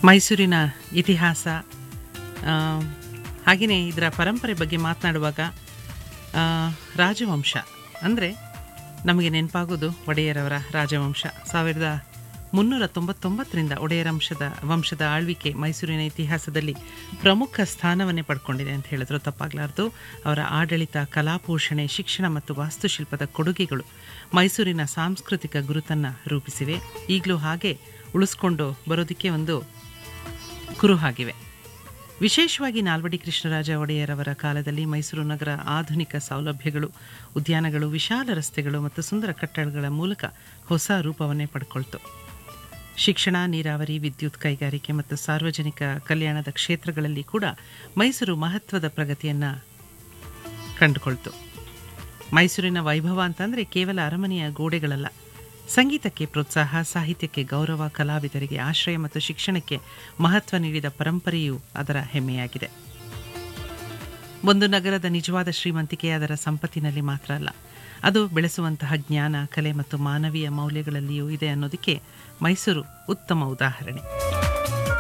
ಮೈಸೂರಿನ ಇತಿಹಾಸ ಆ, ಹಾಗೆಯೇ ಇದರ ಪರಂಪರೆ ಬಗ್ಗೆ ಮಾತನಾಡುವಾಗ ಆ, ರಾಜವಂಶ ಅಂದರೆ ನಮಗೆ ನೆನಪಾಗೋದು ಒಡೆಯರವರ ರಾಜವಂಶ ಸಾವಿರದ ಮುನ್ನೂರ ತೊಂಬತ್ತೊಂಬತ್ತರಿಂದ ಒಡೆಯರ ವಂಶದ ವಂಶದ ಆಳ್ವಿಕೆ ಮೈಸೂರಿನ ಇತಿಹಾಸದಲ್ಲಿ ಪ್ರಮುಖ ಸ್ಥಾನವನ್ನೇ ಪಡ್ಕೊಂಡಿದೆ ಅಂತ ಹೇಳಿದ್ರು ತಪ್ಪಾಗಲಾರ್ದು ಅವರ ಆಡಳಿತ ಕಲಾಪೋಷಣೆ ಶಿಕ್ಷಣ ಮತ್ತು ವಾಸ್ತುಶಿಲ್ಪದ ಕೊಡುಗೆಗಳು ಮೈಸೂರಿನ ಸಾಂಸ್ಕೃತಿಕ ಗುರುತನ್ನು ರೂಪಿಸಿವೆ ಈಗಲೂ ಹಾಗೆ ಉಳಿಸ್ಕೊಂಡು ಬರೋದಕ್ಕೆ ಒಂದು ಕುರುಹಾಗಿವೆ ವಿಶೇಷವಾಗಿ ನಾಲ್ವಡಿ ಕೃಷ್ಣರಾಜ ಒಡೆಯರವರ ಕಾಲದಲ್ಲಿ ಮೈಸೂರು ನಗರ ಆಧುನಿಕ ಸೌಲಭ್ಯಗಳು ಉದ್ಯಾನಗಳು ವಿಶಾಲ ರಸ್ತೆಗಳು ಮತ್ತು ಸುಂದರ ಕಟ್ಟಡಗಳ ಮೂಲಕ ಹೊಸ ರೂಪವನ್ನೇ ಪಡ್ಕೊಳ್ತು ಶಿಕ್ಷಣ ನೀರಾವರಿ ವಿದ್ಯುತ್ ಕೈಗಾರಿಕೆ ಮತ್ತು ಸಾರ್ವಜನಿಕ ಕಲ್ಯಾಣದ ಕ್ಷೇತ್ರಗಳಲ್ಲಿ ಕೂಡ ಮೈಸೂರು ಮಹತ್ವದ ಪ್ರಗತಿಯನ್ನು ಕಂಡುಕೊಳ್ತು ಮೈಸೂರಿನ ವೈಭವ ಅಂತಂದರೆ ಕೇವಲ ಅರಮನೆಯ ಗೋಡೆಗಳಲ್ಲ ಸಂಗೀತಕ್ಕೆ ಪ್ರೋತ್ಸಾಹ ಸಾಹಿತ್ಯಕ್ಕೆ ಗೌರವ ಕಲಾವಿದರಿಗೆ ಆಶ್ರಯ ಮತ್ತು ಶಿಕ್ಷಣಕ್ಕೆ ಮಹತ್ವ ನೀಡಿದ ಪರಂಪರೆಯೂ ಅದರ ಹೆಮ್ಮೆಯಾಗಿದೆ ಒಂದು ನಗರದ ನಿಜವಾದ ಶ್ರೀಮಂತಿಕೆ ಅದರ ಸಂಪತ್ತಿನಲ್ಲಿ ಮಾತ್ರ ಅಲ್ಲ ಅದು ಬೆಳೆಸುವಂತಹ ಜ್ಞಾನ ಕಲೆ ಮತ್ತು ಮಾನವೀಯ ಮೌಲ್ಯಗಳಲ್ಲಿಯೂ ಇದೆ ಅನ್ನೋದಕ್ಕೆ ಮೈಸೂರು ಉತ್ತಮ ಉದಾಹರಣೆ